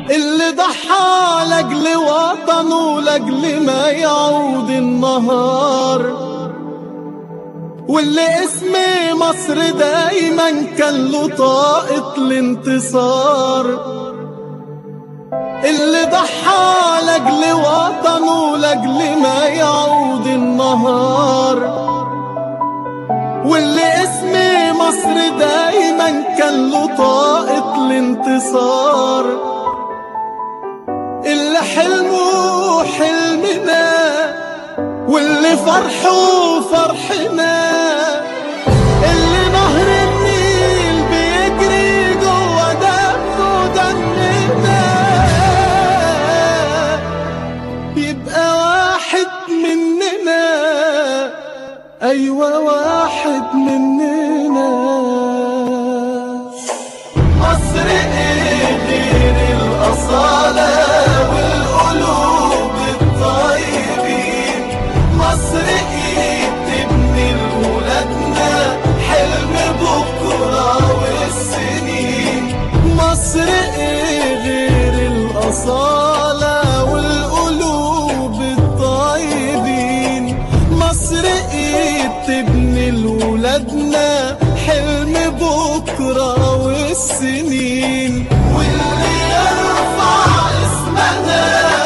اللي ضحى لاجل وطنه لاجل ما يعود النهار واللي اسم مصر دايما كان له طاقة الانتصار اللي ضحى لاجل وطنه لاجل ما يعود النهار واللي اسم مصر دايما كان له طاقة الانتصار اللي حلمه حلمنا واللي فرحه فرحنا اللي نهر النيل بيجري جوا دمه دمنا يبقى واحد مننا أيوة واحد مننا مصر ايه غير الأصالة والقلوب الطيبين مصر ايه تبني لولادنا حلم بكرة والسنين مصر ايه غير الأصالة والقلوب الطيبين مصر ايه تبني لولادنا حلم بكرة والسنين واللي يرفع اسمنا